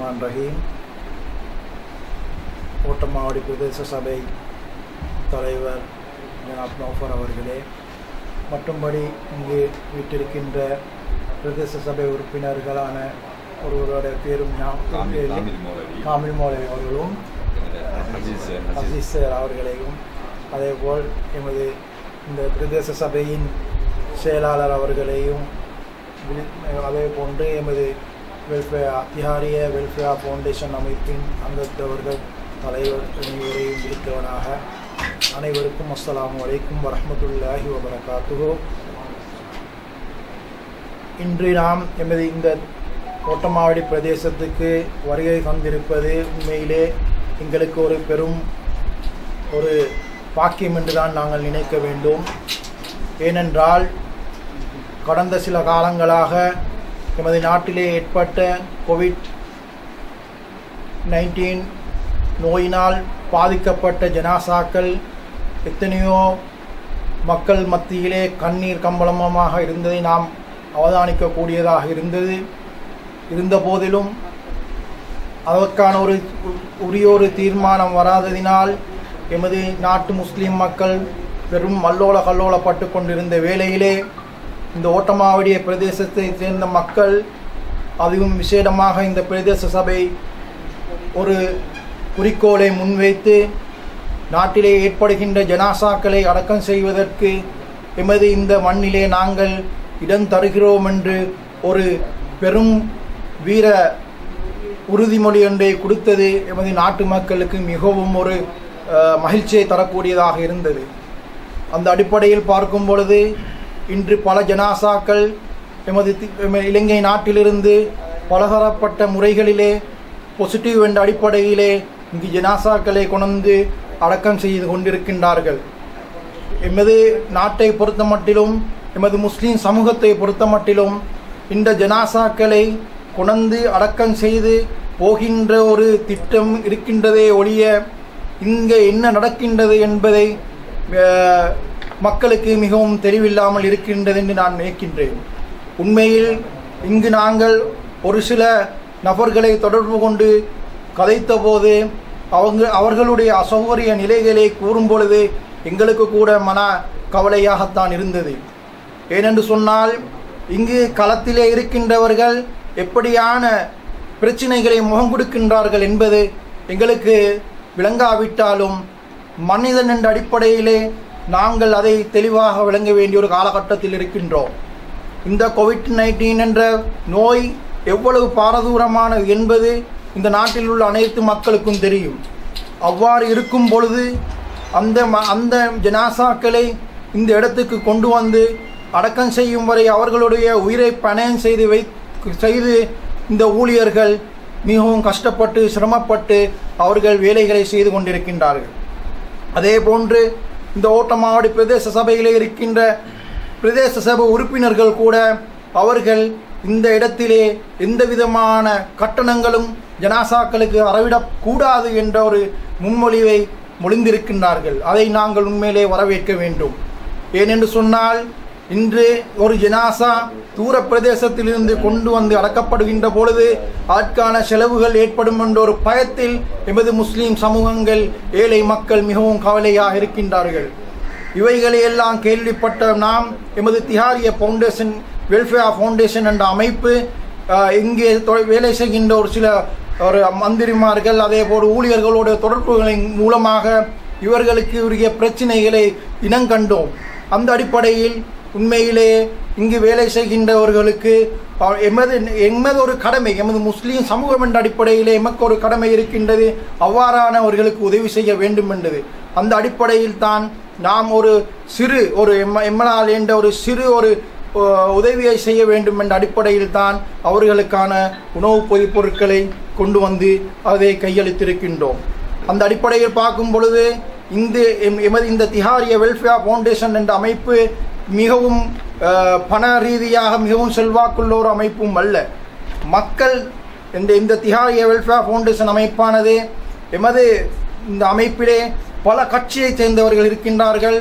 ரஹ்மான் ரஹீம் ஓட்டமாவடி பிரதேச சபை தலைவர் ஜனாப் நௌஃபர் அவர்களே மற்றும்படி இங்கு வீட்டிருக்கின்ற பிரதேச சபை உறுப்பினர்களான ஒருவருடைய பேரும் ஞாபகம் காமில் இல்லை. காமில் மௌலவி காமில் மௌலவி அவர்களும் அஜீஸ் அசீஸ் சார் அவர்களையும் அதேபோல் எமது இந்த பிரதேச சபையின் செயலாளர் அவர்களையும் வி- அதே போன்று எமது வெல்ஃபேர் அத்தியாரிய வெல்ஃபேர் ஃபவுண்டேஷன் அமைப்பின் அங்கத்தவர்கள் தலைவர் அனைவரையும் விடுத்தவனாக அனைவருக்கும் அஸ்ஸலாமு அலைக்கும் வரஹ்மத்துல்லாஹி வபரகாத்துஹு இன்று நாம் எமது இந்த ஓட்டமாவடி பிரதேசத்துக்கு வருகை தந்திருப்பது உண்மையிலே எங்களுக்கு ஒரு பெரும் ஒரு பாக்கியம் என்று தான் நாங்கள் நினைக்க வேண்டும் ஏனென்றால் கடந்த சில காலங்களாக எமது நாட்டிலே ஏற்பட்ட கோவிட் நைன்டீன் நோயினால் பாதிக்கப்பட்ட ஜனாசாக்கள் எத்தனையோ மக்கள் மத்தியிலே கண்ணீர் கம்பளமாக இருந்ததை நாம் அவதானிக்கக்கூடியதாக இருந்தது இருந்த போதிலும் அதற்கான ஒரு உரிய ஒரு தீர்மானம் வராததினால் எமது நாட்டு முஸ்லிம் மக்கள் பெரும் மல்லோல கல்லோலப்பட்டு கொண்டிருந்த வேளையிலே இந்த ஓட்டமாவடிய பிரதேசத்தை சேர்ந்த மக்கள் அதுவும் விசேடமாக இந்த பிரதேச சபை ஒரு குறிக்கோளை முன்வைத்து நாட்டிலே ஏற்படுகின்ற ஜனாசாக்களை அடக்கம் செய்வதற்கு எமது இந்த மண்ணிலே நாங்கள் இடம் தருகிறோம் என்று ஒரு பெரும் வீர உறுதிமொழி ஒன்றை கொடுத்தது எமது நாட்டு மக்களுக்கு மிகவும் ஒரு அஹ், மகிழ்ச்சியை தரக்கூடியதாக இருந்தது அந்த அடிப்படையில் பார்க்கும் பொழுது இன்று பல ஜனாசாக்கள் எமது தி- எம- இலங்கை நாட்டிலிருந்து பலதரப்பட்ட முறைகளிலே பாசிட்டிவ் என்ற அடிப்படையிலே இங்கு ஜனாசாக்களை கொண்டு அடக்கம் செய்து கொண்டிருக்கின்றார்கள் எமது நாட்டை பொறுத்த மட்டிலும் எமது முஸ்லீம் சமூகத்தை பொறுத்த மட்டிலும் இந்த ஜனாசாக்களை கொணந்து அடக்கம் செய்து போகின்ற ஒரு திட்டம் இருக்கின்றதே ஒழிய இங்கே என்ன நடக்கின்றது என்பதை அஹ், மக்களுக்கு மிகவும் தெளிவில்லாமல் இருக்கின்றது என்று நான் நினைக்கின்றேன் உண்மையில் இங்கு நாங்கள் ஒரு சில நபர்களை தொடர்பு கொண்டு கதைத்த போது அவங்க அவர்களுடைய அசௌகரிய நிலைகளை கூறும் பொழுது எங்களுக்கு கூட மன கவலையாகத்தான் இருந்தது ஏனென்று சொன்னால் இங்கு களத்திலே இருக்கின்றவர்கள் எப்படியான பிரச்சினைகளை முகம் கொடுக்கின்றார்கள் என்பது எங்களுக்கு விளங்காவிட்டாலும் மனிதன் என்ற அடிப்படையிலே நாங்கள் அதை தெளிவாக விளங்க வேண்டிய ஒரு காலகட்டத்தில் இருக்கின்றோம் இந்த கோவிட் நைன்டீன் என்ற நோய் எவ்வளவு பாரதூரமானது என்பது இந்த நாட்டில் உள்ள அனைத்து மக்களுக்கும் தெரியும் அவ்வாறு இருக்கும் பொழுது அந்த ம- அந்த ஜனாசாக்களை இந்த இடத்துக்கு கொண்டு வந்து அடக்கம் செய்யும் வரை அவர்களுடைய உயிரை பணயம் செய்து வை செய்து இந்த ஊழியர்கள் மிகவும் கஷ்டப்பட்டு சிரமப்பட்டு அவர்கள் வேலைகளை செய்து கொண்டிருக்கின்றார்கள் அதே போன்று இந்த ஓட்டமாவடி பிரதேச சபையிலே இருக்கின்ற பிரதேச சபை உறுப்பினர்கள் கூட அவர்கள் இந்த இடத்திலே எந்த விதமான கட்டணங்களும் ஜனாசாக்களுக்கு அறவிடக்கூடாது என்ற ஒரு முன்மொழிவை மொழிந்திருக்கின்றார்கள் அதை நாங்கள் உண்மையிலே வரவேற்க வேண்டும் ஏனென்று சொன்னால் இன்று ஒரு ஜனாசா தூர பிரதேசத்திலிருந்து கொண்டு வந்து அடக்கப்படுகின்ற பொழுது அதற்கான செலவுகள் ஏற்படும் என்ற ஒரு பயத்தில் எமது முஸ்லிம் சமூகங்கள் ஏழை மக்கள் மிகவும் கவலையாக இருக்கின்றார்கள் இவைகளை எல்லாம் கேள்விப்பட்ட நாம் எமது திஹாரிய ஃபவுண்டேஷன் வெல்ஃபேர் ஃபவுண்டேஷன் என்ற அமைப்பு அஹ், இங்கே தொ- வேலை செய்கின்ற ஒரு சில ஒரு மந்திரிமார்கள் அதே போல் ஊழியர்களோட தொடர்புகளின் மூலமாக இவர்களுக்கு உரிய பிரச்சனைகளை இனங்கண்டோம் அந்த அடிப்படையில் உண்மையிலே இங்கு வேலை செய்கின்றவர்களுக்கு அஹ், எமது எமது ஒரு கடமை எமது முஸ்லீம் சமூகம் என்ற அடிப்படையிலே எமக்கு ஒரு கடமை இருக்கின்றது அவ்வாறானவர்களுக்கு உதவி செய்ய வேண்டும் என்றது அந்த அடிப்படையில் தான் நாம் ஒரு சிறு ஒரு எம்ம எம்மனால் என்ற ஒரு சிறு ஒரு அஹ், உதவியை செய்ய வேண்டும் என்ற அடிப்படையில் தான் அவர்களுக்கான உணவுப் பொதிப் பொருட்களை கொண்டு வந்து அதை கையளித்திருக்கின்றோம் அந்த அடிப்படையில் பார்க்கும் பொழுது இந்த எம்- எமது இந்த திஹாரிய வெல்ஃபேர் ஃபவுண்டேஷன் என்ற அமைப்பு மிகவும் அஹ், பண ரீதியாக மிகவும் செல்வாக்குள்ள ஒரு அமைப்பும் அல்ல மக்கள் இந்த இந்த திஹாரிய வெல்ஃபேர் ஃபவுண்டேஷன் அமைப்பானது எமது இந்த அமைப்பிலே பல கட்சியைச் சேர்ந்தவர்கள் இருக்கின்றார்கள்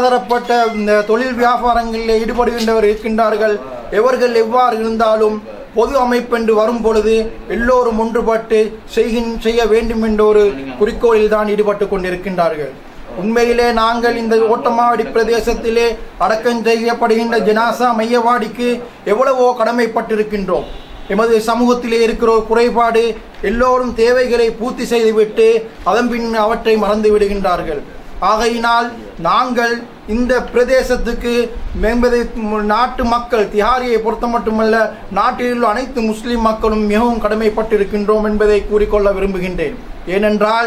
பலதரப்பட்ட இந்த தொழில் வியாபாரங்களில் ஈடுபடுகின்றவர் இருக்கின்றார்கள் எவர்கள் எவ்வாறு இருந்தாலும் பொது அமைப்பென்று வரும் பொழுது எல்லோரும் ஒன்றுபட்டு செய்கின் செய்ய வேண்டும் என்ற ஒரு குறிக்கோளில் தான் ஈடுபட்டு கொண்டிருக்கின்றார்கள் உண்மையிலே நாங்கள் இந்த ஓட்டமாவடி பிரதேசத்திலே அடக்கம் செய்யப்படுகின்ற ஜனாசா மையவாடிக்கு எவ்வளவோ கடமைப்பட்டிருக்கின்றோம் எமது சமூகத்திலே இருக்கிற ஒரு குறைபாடு எல்லோரும் தேவைகளை பூர்த்தி செய்துவிட்டு அதன் பின் அவற்றை மறந்து விடுகின்றார்கள் ஆகையினால் நாங்கள் இந்த பிரதேசத்துக்கு என்பதை நாட்டு மக்கள் திஹாரியை பொறுத்த மட்டுமல்ல நாட்டில் உள்ள அனைத்து முஸ்லிம் மக்களும் மிகவும் கடமைப்பட்டிருக்கின்றோம் என்பதை கூறிக்கொள்ள விரும்புகின்றேன் ஏனென்றால்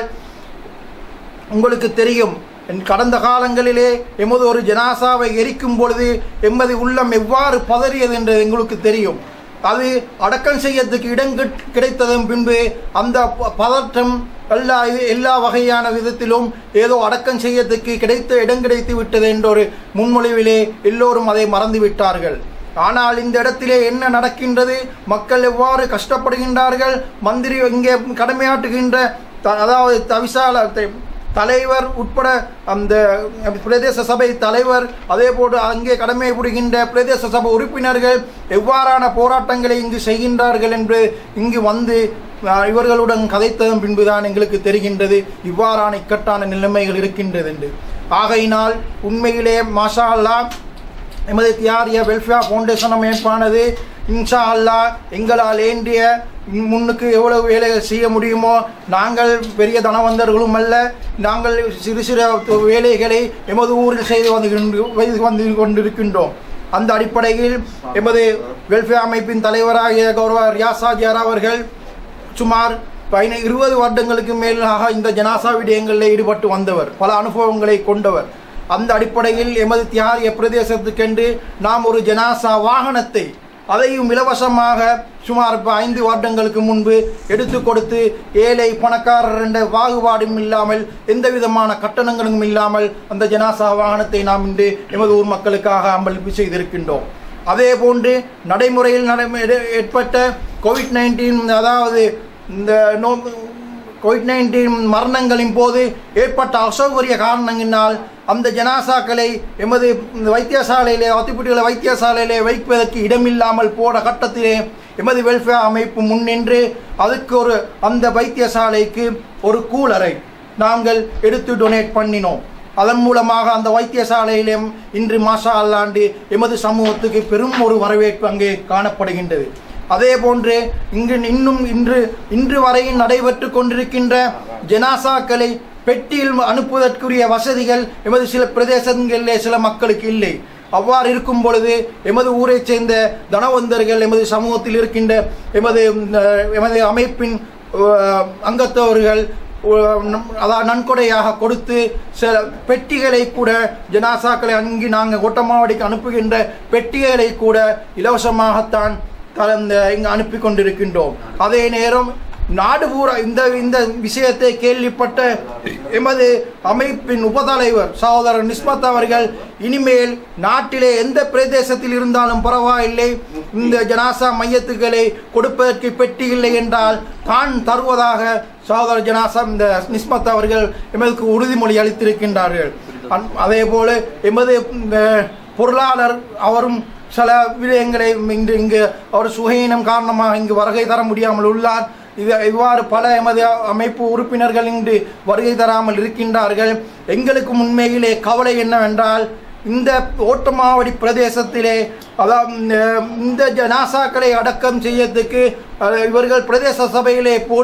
உங்களுக்கு தெரியும் என் கடந்த காலங்களிலே எமது ஒரு ஜனாசாவை எரிக்கும் பொழுது எமது உள்ளம் எவ்வாறு பதறியது என்று எங்களுக்கு தெரியும் அது அடக்கம் செய்யறதுக்கு இடம் கிட்- கிடைத்ததன் பின்பு அந்த ப- பதற்றம் எல்லா இது- எல்லா வகையான விதத்திலும் ஏதோ அடக்கம் செய்யறதுக்கு கிடைத்த இடம் கிடைத்து விட்டது என்ற ஒரு முன்மொழிவிலே எல்லோரும் அதை மறந்து விட்டார்கள் ஆனால் இந்த இடத்திலே என்ன நடக்கின்றது மக்கள் எவ்வாறு கஷ்டப்படுகின்றார்கள் மந்திரி இங்கே கடமையாற்றுகின்ற த- அதாவது தவிசால த- தலைவர் உட்பட அந்த பிரதேச சபை தலைவர் அதே போன்று அங்கே கடமை புரிகின்ற பிரதேச சபை உறுப்பினர்கள் எவ்வாறான போராட்டங்களை இங்கு செய்கின்றார்கள் என்று இங்கு வந்து அஹ், இவர்களுடன் கதைத்ததன் பின்புதான் எங்களுக்கு தெரிகின்றது இவ்வாறான இக்கட்டான நிலைமைகள் இருக்கின்றது என்று ஆகையினால் உண்மையிலே மாஷா அல்லாஹ் எமது தியாரிய வெல்ஃபேர் ஃபவுண்டேஷன் அமைப்பானது இன்ஷா அல்லாஹ் எங்களால் ஏந்திய முன்னுக்கு எவ்வளவு வேலைகள் செய்ய முடியுமோ நாங்கள் பெரிய தனவந்தர்களும் அல்ல நாங்கள் சிறு சிறு வேலைகளை எமது ஊரில் செய்து வந்து கொண்டு- வந்து கொண்டிருக்கின்றோம் அந்த அடிப்படையில் எமது வெல்ஃபேர் அமைப்பின் தலைவராகிய கௌரவ ரியாசாஜியார் அவர்கள் சுமார் பதினை இருபது வருடங்களுக்கு மேலாக இந்த ஜனாசா விடயங்களில் ஈடுபட்டு வந்தவர் பல அனுபவங்களை கொண்டவர் அந்த அடிப்படையில் எமது தியாகிய பிரதேசத்துக்கென்று நாம் ஒரு ஜனாசா வாகனத்தை அதையும் இலவசமாக சுமார் இப்ப ஐந்து வருடங்களுக்கு முன்பு எடுத்து கொடுத்து ஏழை பணக்காரர் என்ற பாகுபாடும் இல்லாமல் எந்த விதமான கட்டணங்களும் இல்லாமல் அந்த ஜனாசா வாகனத்தை நாம் இன்று எமது ஊர் மக்களுக்காக அம்பளிப்பு செய்திருக்கின்றோம் அதே போன்று நடைமுறையில் நடை ஏற்பட்ட கோவிட் நைன்டீன் அதாவது இந்த நோ கோவிட் நைன்டீன் மரணங்களின் போது ஏற்பட்ட அசௌகரிய காரணங்களினால் அந்த ஜனாசாக்களை எமது இந்த வைத்தியசாலையிலே அத்திப்பட்டிகள வைத்தியசாலையிலே வைப்பதற்கு இடமில்லாமல் போன கட்டத்திலே எமது வெல்ஃபேர் அமைப்பு முன்னின்று அதுக்கு ஒரு அந்த வைத்தியசாலைக்கு ஒரு கூலரை நாங்கள் எடுத்து டொனேட் பண்ணினோம் அதன் மூலமாக அந்த வைத்தியசாலையிலும் இன்று மாஷா அல்லாண்டு எமது சமூகத்துக்கு பெரும் ஒரு வரவேற்பு அங்கே காணப்படுகின்றது அதே போன்று இங்கு இன்னும் இன்று இன்று வரையும் நடைபெற்று கொண்டிருக்கின்ற ஜனாசாக்களை பெட்டியில் அனுப்புவதற்குரிய வசதிகள் எமது சில பிரதேசங்களிலே சில மக்களுக்கு இல்லை அவ்வாறு இருக்கும் பொழுது எமது ஊரைச் சேர்ந்த தனவந்தர்கள் எமது சமூகத்தில் இருக்கின்ற எமது அஹ், எமது அமைப்பின் அஹ், அங்கத்தவர்கள் அஹ், நம்- அதாவது நன்கொடையாக கொடுத்து சில பெட்டிகளை கூட ஜனாசாக்களை அங்கி நாங்கள் ஒட்டமாவடிக்கு அனுப்புகின்ற பெட்டிகளை கூட இலவசமாகத்தான் கலந்த இங்கு அனுப்பி கொண்டிருக்கின்றோம் அதே நேரம் நாடு பூரா இந்த இந்த விஷயத்தை கேள்விப்பட்ட எமது அமைப்பின் உபதலைவர் சகோதரர் நிஸ்மத் அவர்கள் இனிமேல் நாட்டிலே எந்த பிரதேசத்தில் இருந்தாலும் பரவாயில்லை இந்த ஜனாசா மையத்துக்களை கொடுப்பதற்கு பெட்டி இல்லை என்றால் தான் தருவதாக சகோதரர் ஜனாசா இந்த நிஸ்மத் அவர்கள் எமதுக்கு உறுதிமொழி அளித்திருக்கின்றார்கள் அன்- அதே போல எமது இந்த பொருளாளர் அவரும் சில விடயங்களை இங்கு இங்கு அவர் சுகையினம் காரணமாக இங்கு வருகை தர முடியாமல் உள்ளார் இது இவ்வாறு பல எமது அமைப்பு உறுப்பினர்கள் இன்று வருகை தராமல் இருக்கின்றார்கள் எங்களுக்கு உண்மையிலே கவலை என்னவென்றால் இந்த ஓட்டமாவடி பிரதேசத்திலே அதாவது இந்த- இந்த ஜனாசாக்களை அடக்கம் செய்யறதுக்கு அஹ், இவர்கள் பிரதேச சபையிலே போ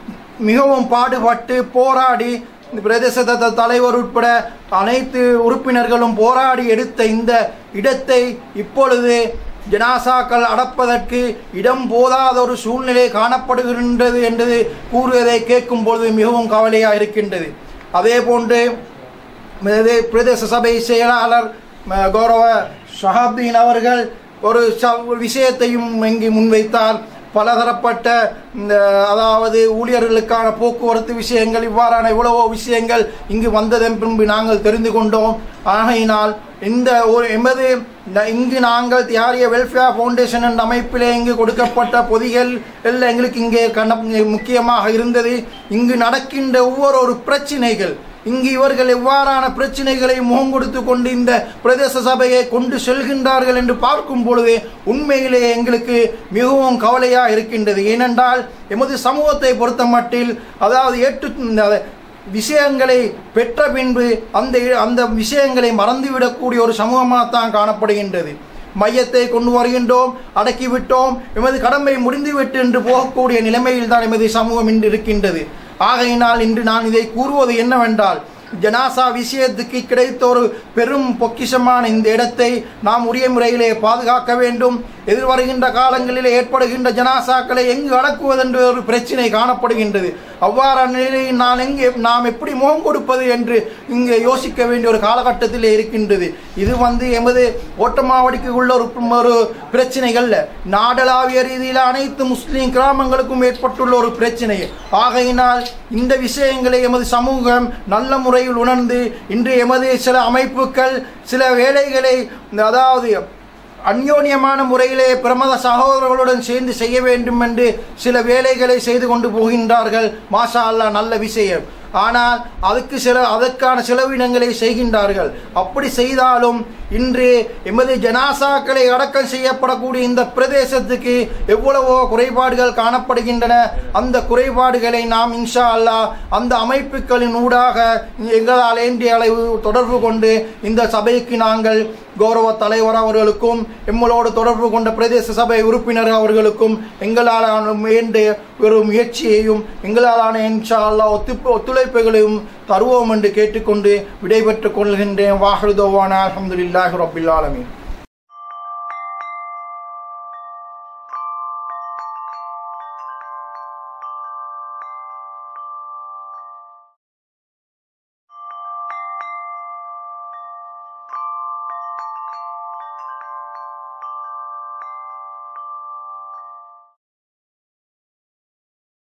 மிகவும் பாடுபட்டு போராடி இந்த பிரதேச த- தலைவர் உட்பட அனைத்து உறுப்பினர்களும் போராடி எடுத்த இந்த இடத்தை இப்பொழுது ஜனாசாக்கள் அடப்பதற்கு இடம் போதாத ஒரு சூழ்நிலை காணப்படுகின்றது என்று கூறுவதை கேட்கும் பொழுது மிகவும் கவலையாக இருக்கின்றது அதே போன்று இது பிரதேச சபை செயலாளர் ம, கௌரவ ஷஹாப்தீன் அவர்கள் ஒரு ச- ஒரு விஷயத்தையும் இங்கு முன்வைத்தார் பலதரப்பட்ட இந்த அதாவது ஊழியர்களுக்கான போக்குவரத்து விஷயங்கள் இவ்வாறான இவ்வளவோ விஷயங்கள் இங்கு வந்ததன் பின்பு நாங்கள் தெரிந்து கொண்டோம் ஆகையினால் இந்த ஒரு எமது ந- இங்கு நாங்கள் தியாரிய வெல்ஃபேர் ஃபவுண்டேஷன் என்ற அமைப்பிலே இங்கு கொடுக்கப்பட்ட பொதிகள் எல்லாம் எங்களுக்கு இங்கே கண்ண முக்கியமாக இருந்தது இங்கு நடக்கின்ற ஒவ்வொரு ஒரு பிரச்சினைகள் இங்கு இவர்கள் எவ்வாறான பிரச்சனைகளை முகம் கொடுத்து கொண்டு இந்த பிரதேச சபையை கொண்டு செல்கின்றார்கள் என்று பார்க்கும் பொழுது உண்மையிலே எங்களுக்கு மிகவும் கவலையா இருக்கின்றது ஏனென்றால் எமது சமூகத்தை பொறுத்த மட்டில் அதாவது ஏற்று இந்த விஷயங்களை பெற்ற பின்பு அந்த அந்த விஷயங்களை மறந்துவிடக்கூடிய ஒரு சமூகமாகத்தான் காணப்படுகின்றது மையத்தை கொண்டு வருகின்றோம் அடக்கிவிட்டோம் எமது கடமை முடிந்துவிட்டு என்று போகக்கூடிய நிலைமையில் தான் எமது சமூகம் இன்று இருக்கின்றது ஆகையினால் இன்று நான் இதை கூறுவது என்னவென்றால் ஜனாசா விஷயத்துக்கு கிடைத்த ஒரு பெரும் பொக்கிஷமான இந்த இடத்தை நாம் உரிய முறையிலே பாதுகாக்க வேண்டும் எதிர்வருகின்ற காலங்களில் ஏற்படுகின்ற ஜனாசாக்களை எங்கு அடக்குவதென்ற ஒரு பிரச்சினை காணப்படுகின்றது அவ்வாறான நிலையில் நான் எங்கே நாம் எப்படி முகம் கொடுப்பது என்று இங்கே யோசிக்க வேண்டிய ஒரு காலகட்டத்தில் இருக்கின்றது இது வந்து எமது ஓட்டமாவடிக்கு உள்ள ஒரு ஒரு பிரச்சனைகள் நாடளாவிய ரீதியில் அனைத்து முஸ்லீம் கிராமங்களுக்கும் ஏற்பட்டுள்ள ஒரு பிரச்சனை ஆகையினால் இந்த விஷயங்களை எமது சமூகம் நல்ல முறையில் உணர்ந்து இன்று எமது சில அமைப்புகள் சில வேலைகளை அதாவது அந்யோன்யமான முறையிலே பிரமத சகோதரர்களுடன் சேர்ந்து செய்ய வேண்டும் என்று சில வேலைகளை செய்து கொண்டு போகின்றார்கள் மாஷா அல்லாஹ் நல்ல விஷயம் ஆனால் அதுக்கு சில அதற்கான செலவினங்களை செய்கின்றார்கள் அப்படி செய்தாலும் இன்று எமது ஜனாசாக்களை அடக்கம் செய்யப்படக்கூடிய இந்த பிரதேசத்துக்கு எவ்வளவோ குறைபாடுகள் காணப்படுகின்றன அந்த குறைபாடுகளை நாம் இன்ஷா அல்லாஹ் அந்த அமைப்புகளின் ஊடாக எங்களால் வேண்டிய அளவு தொடர்பு கொண்டு இந்த சபைக்கு நாங்கள் கௌரவ தலைவர் அவர்களுக்கும் எம்மளோடு தொடர்பு கொண்ட பிரதேச சபை உறுப்பினர் அவர்களுக்கும் எங்களாலான வேண்டிய ஒரு முயற்சியையும் எங்களாலான இன்ஷா அல்லாஹ் ஒத்து ஒத்துழைப்புகளையும் தருவோம் என்று கேட்டுக்கொண்டு விடைபெற்றுக் கொள்கின்றேன் வாஹருதோவான அலமதுல்லாஹி ரபில் ஆலமீன்